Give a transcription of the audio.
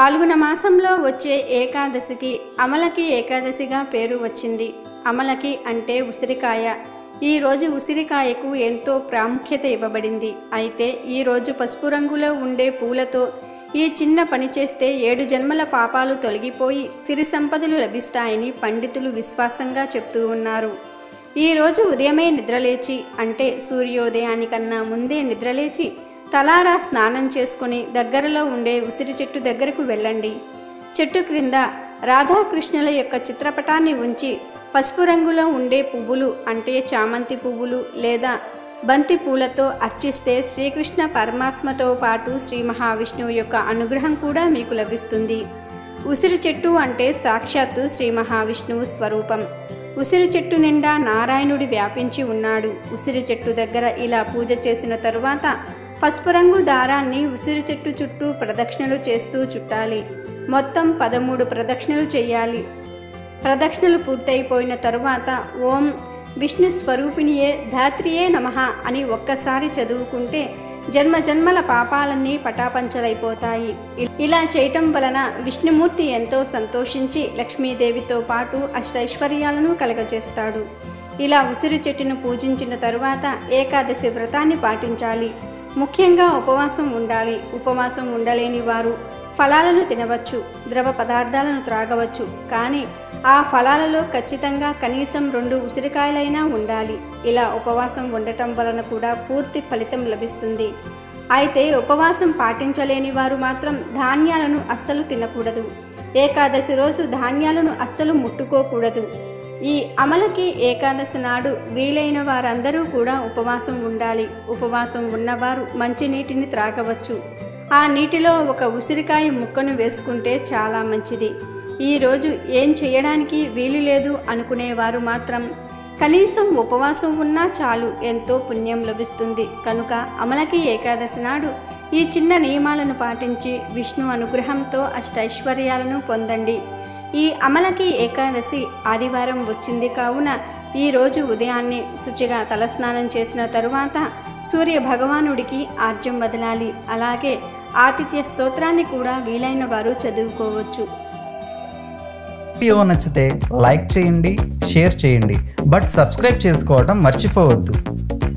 ఫాల్గుణ మాసంలో వచ్చే ఏకాదశికి అమలకి ఏకాదశిగా పేరు వచ్చింది అమలకి అంటే ఉసిరికాయ ఈ రోజు ఉసిరికాయకు ఎంతో ప్రాముఖ్యత ఇవ్వబడింది అయితే ఈ రోజు పసుపు రంగులో ఉండే పూలతో ఈ చిన్న పని చేస్తే ఏడు జన్మల పాపాలు తొలగిపోయి సిరి సంపదలు లభిస్తాయని పండితులు విశ్వాసంగా చెప్తూ ఉన్నారు ఈ రోజు ఉదయమే నిద్రలేచి అంటే సూర్యోదయానికన్నా ముందే నిద్రలేచి తలారా స్నానం చేసుకుని దగ్గరలో ఉండే ఉసిరి చెట్టు దగ్గరకు వెళ్ళండి చెట్టు క్రింద రాధాకృష్ణుల యొక్క చిత్రపటాన్ని ఉంచి పసుపు రంగులో ఉండే పువ్వులు అంటే చామంతి పువ్వులు లేదా బంతి పూలతో అర్చిస్తే శ్రీకృష్ణ పరమాత్మతో పాటు శ్రీ మహావిష్ణువు యొక్క అనుగ్రహం కూడా మీకు లభిస్తుంది ఉసిరి చెట్టు అంటే సాక్షాత్తు శ్రీ మహావిష్ణువు స్వరూపం ఉసిరి చెట్టు నిండా నారాయణుడి వ్యాపించి ఉన్నాడు ఉసిరి చెట్టు దగ్గర ఇలా పూజ చేసిన తరువాత పసుపు రంగు దారాన్ని ఉసిరి చెట్టు చుట్టూ ప్రదక్షిణలు చేస్తూ చుట్టాలి మొత్తం పదమూడు ప్రదక్షిణలు చేయాలి ప్రదక్షిణలు పూర్తయిపోయిన తరువాత ఓం విష్ణు స్వరూపిణియే ధాత్రియే నమః అని ఒక్కసారి చదువుకుంటే జన్మ జన్మల పాపాలన్నీ పటాపంచలైపోతాయి ఇలా చేయటం వలన విష్ణుమూర్తి ఎంతో సంతోషించి లక్ష్మీదేవితో పాటు అష్టైశ్వర్యాలను కలగజేస్తాడు ఇలా ఉసిరి చెట్టును పూజించిన తరువాత ఏకాదశి వ్రతాన్ని పాటించాలి ముఖ్యంగా ఉపవాసం ఉండాలి ఉపవాసం ఉండలేని వారు ఫలాలను తినవచ్చు ద్రవ పదార్థాలను త్రాగవచ్చు కానీ ఆ ఫలాలలో ఖచ్చితంగా కనీసం రెండు ఉసిరికాయలైనా ఉండాలి ఇలా ఉపవాసం ఉండటం వలన కూడా పూర్తి ఫలితం లభిస్తుంది అయితే ఉపవాసం పాటించలేని వారు మాత్రం ధాన్యాలను అస్సలు తినకూడదు ఏకాదశి రోజు ధాన్యాలను అస్సలు ముట్టుకోకూడదు ఈ అమలకి ఏకాదశి నాడు వీలైన వారందరూ కూడా ఉపవాసం ఉండాలి ఉపవాసం ఉన్నవారు మంచినీటిని త్రాగవచ్చు ఆ నీటిలో ఒక ఉసిరికాయ ముక్కను వేసుకుంటే చాలా మంచిది ఈరోజు ఏం చేయడానికి వీలు లేదు అనుకునేవారు మాత్రం కనీసం ఉపవాసం ఉన్నా చాలు ఎంతో పుణ్యం లభిస్తుంది కనుక అమలకి ఏకాదశి నాడు ఈ చిన్న నియమాలను పాటించి విష్ణు అనుగ్రహంతో అష్టైశ్వర్యాలను పొందండి ఈ అమలకి ఏకాదశి ఆదివారం వచ్చింది కావున ఈరోజు ఉదయాన్నే శుచిగా తలస్నానం చేసిన తరువాత సూర్య భగవానుడికి ఆర్జ్యం వదలాలి అలాగే ఆతిథ్య స్తోత్రాన్ని కూడా వీలైన వారు చదువుకోవచ్చు వీడియో నచ్చితే లైక్ చేయండి షేర్ చేయండి బట్ సబ్స్క్రైబ్ చేసుకోవడం మర్చిపోవద్దు